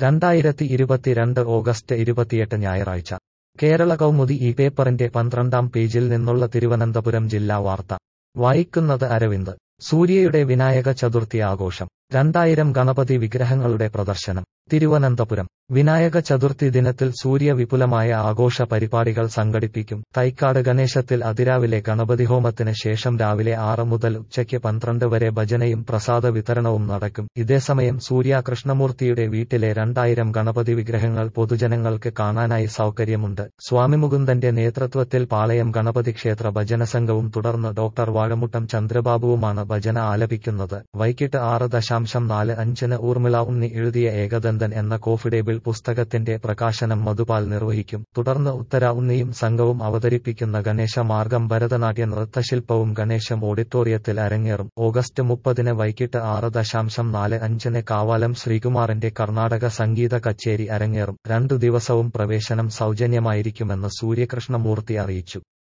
രണ്ടായിരത്തി ഇരുപത്തിരണ്ട് ഓഗസ്റ്റ് ഇരുപത്തിയെട്ട് ഞായറാഴ്ച കേരള കൗമുദി ഈ പേപ്പറിന്റെ പന്ത്രണ്ടാം പേജിൽ നിന്നുള്ള തിരുവനന്തപുരം ജില്ലാ വാർത്ത വായിക്കുന്നത് അരവിന്ദ് സൂര്യയുടെ വിനായക ചതുർത്ഥി ആഘോഷം രണ്ടായിരം ഗണപതി വിഗ്രഹങ്ങളുടെ പ്രദർശനം തിരുവനന്തപുരം വിനായക ചതുർത്ഥി ദിനത്തിൽ സൂര്യ വിപുലമായ ആഘോഷ പരിപാടികൾ സംഘടിപ്പിക്കും തൈക്കാട് ഗണേശത്തിൽ അതിരാവിലെ ഗണപതി ഹോമത്തിന് ശേഷം രാവിലെ ആറ് മുതൽ ഉച്ചയ്ക്ക് പന്ത്രണ്ട് വരെ ഭജനയും പ്രസാദ വിതരണവും നടക്കും ഇതേസമയം സൂര്യ കൃഷ്ണമൂർത്തിയുടെ വീട്ടിലെ രണ്ടായിരം ഗണപതി വിഗ്രഹങ്ങൾ പൊതുജനങ്ങൾക്ക് കാണാനായി സൗകര്യമുണ്ട് സ്വാമിമുകുന്ദന്റെ നേതൃത്വത്തിൽ പാളയം ഗണപതി ക്ഷേത്ര ഭജന സംഘവും തുടർന്ന് ഡോക്ടർ വാഴമുട്ടം ചന്ദ്രബാബുവുമാണ് ഭജന ആലപിക്കുന്നത് വൈകിട്ട് ആറ് ദശാംശം നാല് അഞ്ചിന് ഊർമിള ഉണ്ണി എഴുതിയ ഏകദന്തൻ എന്ന കോഫിഡേബിൾ പുസ്തകത്തിന്റെ പ്രകാശനം മധുപാൽ നിർവഹിക്കും തുടർന്ന് ഉത്തര ഉണ്ണിയും സംഘവും അവതരിപ്പിക്കുന്ന ഗണേശ മാർഗം ഭരതനാട്യ നൃത്തശില്പവും ഗണേശം ഓഡിറ്റോറിയത്തിൽ അരങ്ങേറും ഓഗസ്റ്റ് മുപ്പതിന് വൈകിട്ട് ആറ് ദശാംശം നാല് അഞ്ചിന് കാവാലം ശ്രീകുമാറിന്റെ കർണാടക സംഗീത കച്ചേരി അരങ്ങേറും രണ്ടു ദിവസവും പ്രവേശനം സൗജന്യമായിരിക്കുമെന്ന് സൂര്യകൃഷ്ണമൂർത്തി അറിയിച്ചു